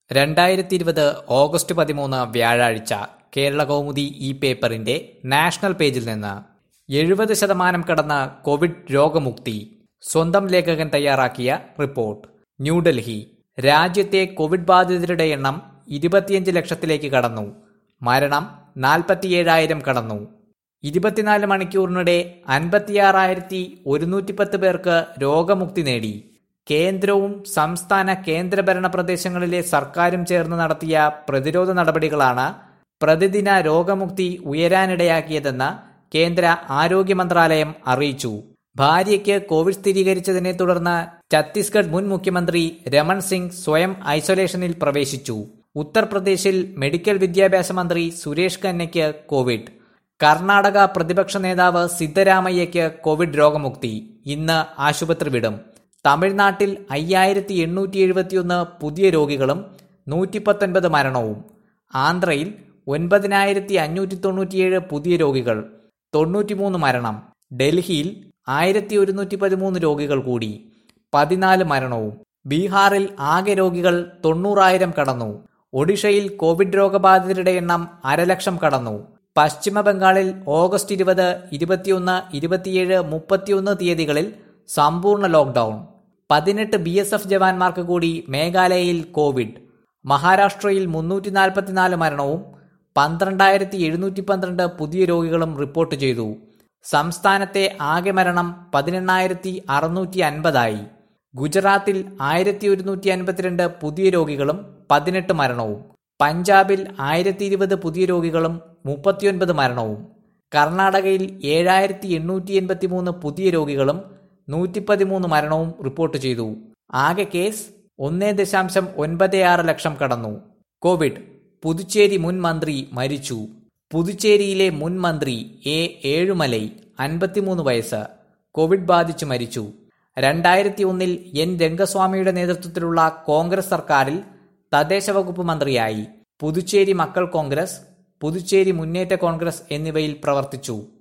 രണ്ടായിരത്തി ഇരുപത് ഓഗസ്റ്റ് പതിമൂന്ന് വ്യാഴാഴ്ച കേരള കൗമുദി ഈ പേപ്പറിന്റെ നാഷണൽ പേജിൽ നിന്ന് എഴുപത് ശതമാനം കടന്ന കോവിഡ് രോഗമുക്തി സ്വന്തം ലേഖകൻ തയ്യാറാക്കിയ റിപ്പോർട്ട് ന്യൂഡൽഹി രാജ്യത്തെ കോവിഡ് ബാധിതരുടെ എണ്ണം ഇരുപത്തിയഞ്ച് ലക്ഷത്തിലേക്ക് കടന്നു മരണം നാൽപ്പത്തിയേഴായിരം കടന്നു ഇരുപത്തിനാല് മണിക്കൂറിനിടെ അൻപത്തിയാറായിരത്തി ഒരുന്നൂറ്റി പത്ത് പേർക്ക് രോഗമുക്തി നേടി കേന്ദ്രവും സംസ്ഥാന കേന്ദ്രഭരണ പ്രദേശങ്ങളിലെ സർക്കാരും ചേർന്ന് നടത്തിയ പ്രതിരോധ നടപടികളാണ് പ്രതിദിന രോഗമുക്തി ഉയരാനിടയാക്കിയതെന്ന് കേന്ദ്ര ആരോഗ്യ മന്ത്രാലയം അറിയിച്ചു ഭാര്യയ്ക്ക് കോവിഡ് സ്ഥിരീകരിച്ചതിനെ തുടർന്ന് ഛത്തീസ്ഗഡ് മുൻ മുഖ്യമന്ത്രി രമൺ സിംഗ് സ്വയം ഐസൊലേഷനിൽ പ്രവേശിച്ചു ഉത്തർപ്രദേശിൽ മെഡിക്കൽ വിദ്യാഭ്യാസ മന്ത്രി സുരേഷ് ഖന്നയ്ക്ക് കോവിഡ് കർണാടക പ്രതിപക്ഷ നേതാവ് സിദ്ധരാമയ്യയ്ക്ക് കോവിഡ് രോഗമുക്തി ഇന്ന് ആശുപത്രി വിടും തമിഴ്നാട്ടിൽ അയ്യായിരത്തി എണ്ണൂറ്റി എഴുപത്തിയൊന്ന് പുതിയ രോഗികളും നൂറ്റി പത്തൊൻപത് മരണവും ആന്ധ്രയിൽ ഒൻപതിനായിരത്തി അഞ്ഞൂറ്റി തൊണ്ണൂറ്റിയേഴ് പുതിയ രോഗികൾ തൊണ്ണൂറ്റിമൂന്ന് മരണം ഡൽഹിയിൽ ആയിരത്തി ഒരുന്നൂറ്റി പതിമൂന്ന് രോഗികൾ കൂടി പതിനാല് മരണവും ബീഹാറിൽ ആകെ രോഗികൾ തൊണ്ണൂറായിരം കടന്നു ഒഡീഷയിൽ കോവിഡ് രോഗബാധിതരുടെ എണ്ണം അരലക്ഷം കടന്നു പശ്ചിമ ബംഗാളിൽ ഓഗസ്റ്റ് ഇരുപത് ഇരുപത്തിയൊന്ന് ഇരുപത്തിയേഴ് മുപ്പത്തിയൊന്ന് തീയതികളിൽ സമ്പൂർണ്ണ ലോക്ക്ഡൌൺ പതിനെട്ട് ബി എസ് എഫ് ജവാന്മാർക്ക് കൂടി മേഘാലയയിൽ കോവിഡ് മഹാരാഷ്ട്രയിൽ മുന്നൂറ്റി നാൽപ്പത്തിനാല് മരണവും പന്ത്രണ്ടായിരത്തി എഴുന്നൂറ്റി പന്ത്രണ്ട് പുതിയ രോഗികളും റിപ്പോർട്ട് ചെയ്തു സംസ്ഥാനത്തെ ആകെ മരണം പതിനെണ്ണായിരത്തി അറുന്നൂറ്റി അൻപതായി ഗുജറാത്തിൽ ആയിരത്തി ഒരുന്നൂറ്റി അൻപത്തിരണ്ട് പുതിയ രോഗികളും പതിനെട്ട് മരണവും പഞ്ചാബിൽ ആയിരത്തി ഇരുപത് പുതിയ രോഗികളും മുപ്പത്തിയൊൻപത് മരണവും കർണാടകയിൽ ഏഴായിരത്തി എണ്ണൂറ്റി എൺപത്തി മൂന്ന് പുതിയ രോഗികളും നൂറ്റി പതിമൂന്ന് മരണവും റിപ്പോർട്ട് ചെയ്തു ആകെ കേസ് ഒന്നേ ദശാംശം ഒൻപത് ആറ് ലക്ഷം കടന്നു കോവിഡ് പുതുച്ചേരി മുൻ മന്ത്രി മരിച്ചു പുതുച്ചേരിയിലെ മുൻ മന്ത്രി എ ഏഴുമലൈ അൻപത്തിമൂന്ന് വയസ്സ് കോവിഡ് ബാധിച്ചു മരിച്ചു രണ്ടായിരത്തി ഒന്നിൽ എൻ രംഗസ്വാമിയുടെ നേതൃത്വത്തിലുള്ള കോൺഗ്രസ് സർക്കാരിൽ തദ്ദേശ വകുപ്പ് മന്ത്രിയായി പുതുച്ചേരി മക്കൾ കോൺഗ്രസ് പുതുച്ചേരി മുന്നേറ്റ കോൺഗ്രസ് എന്നിവയിൽ പ്രവർത്തിച്ചു